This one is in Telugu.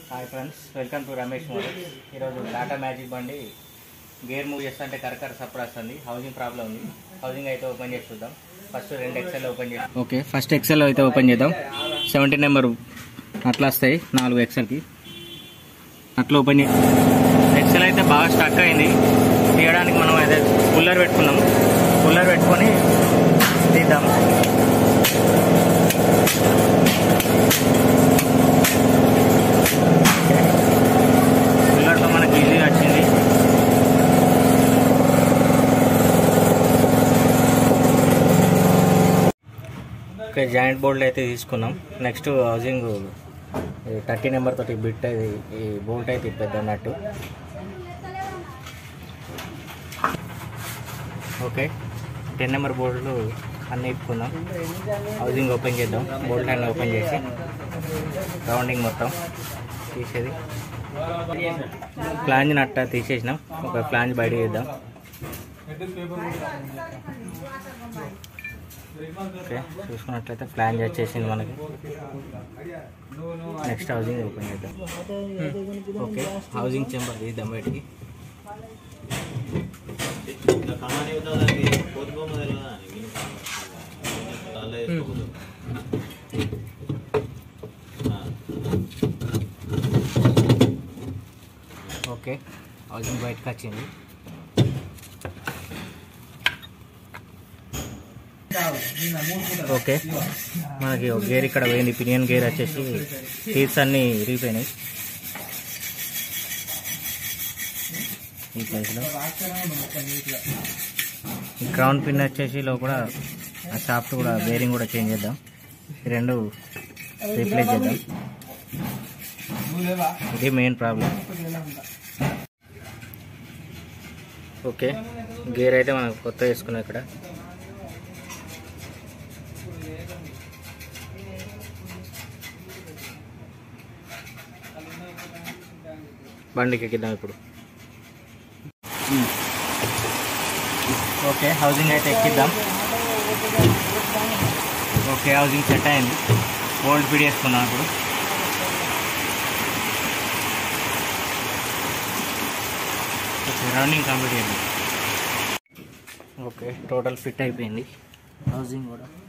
hi friends welcome to Ramesh motors ఈరోజు టాటా మ్యాజిక్ బండి గేర్ మూవ్ చేస్తుంటే కరకర సప్పుడు వస్తుంది హౌసింగ్ ప్రాబ్లం ఉంది హౌసింగ్ అయితే ఓపెన్ చేసి చూద్దాం ఫస్ట్ రెండు ఎక్సెల్ ఓపెన్ చేద్దాం ఓకే ఫస్ట్ ఎక్సెల్ అయితే ఓపెన్ చేద్దాం సెవెంటీ నెంబర్ అట్లా వస్తాయి నాలుగు ఎక్సెల్కి అట్లా ఓపెన్ చేసి ఎక్సెల్ అయితే బాగా స్టక్ అయింది తీయడానికి మనం అయితే కూలర్ పెట్టుకున్నాం కూలర్ పెట్టుకొని తీద్దాం కూలర్తో మనకి ఈజీగా వచ్చింది ఓకే జాయింట్ బోల్డ్ అయితే తీసుకున్నాం నెక్స్ట్ హౌసింగ్ థర్టీ నెంబర్ తోటి బిట్ అది ఈ బోల్ట్ అయితే ఇప్పేద్దాం అన్నట్టు ఓకే టెన్ నెంబర్ బోల్డ్లు అన్నీ ఇప్పుకుందాం హౌసింగ్ ఓపెన్ చేద్దాం బోల్ట్ అన్నీ ఓపెన్ చేసి రౌండింగ్ మొత్తం తీసేది ఫ్లాంజ్ నట్ట తీసేసినాం ఒక ఫ్లాంజ్ బయట తీద్దాం ఓకే చూసుకున్నట్లయితే ఫ్లాంజ్ వచ్చేసింది మనకి నెక్స్ట్ హౌసింగ్ ఓపెన్ చేద్దాం ఓకే హౌసింగ్ చెంబర్ తీద్దాం బయటికి ఓకే హౌసింగ్ బయటకు వచ్చింది ఓకే మనకి ఒక గేర్ ఇక్కడ పోయింది పినియన్ గేర్ వచ్చేసి టీత్స్ అన్ని ఇరిగిపోయినాయి ఈ ప్లేస్లో ఈ క్రౌన్ పిన్ వచ్చేసి లో కూడా ఆ షాఫ్ట్ కూడా బేరింగ్ కూడా చేంజ్ చేద్దాం ఈ రెండు రీప్లేస్ చేద్దాం ఇది మెయిన్ ప్రాబ్లం ఓకే గేర్ అయితే మనం కొత్త వేసుకున్నాం ఇక్కడ బండికి ఎక్కిద్దాం ఇప్పుడు ఓకే హౌసింగ్ అయితే ఎక్కిద్దాం ఓకే హౌసింగ్ సెట్ అయింది ఓల్డ్ ఫీడ్ వేసుకున్నాం ఇప్పుడు ఓకే రన్నింగ్ కంప్లీట్ చేద్దాం ఓకే టోటల్ ఫిట్ అయిపోయింది హౌసింగ్ కూడా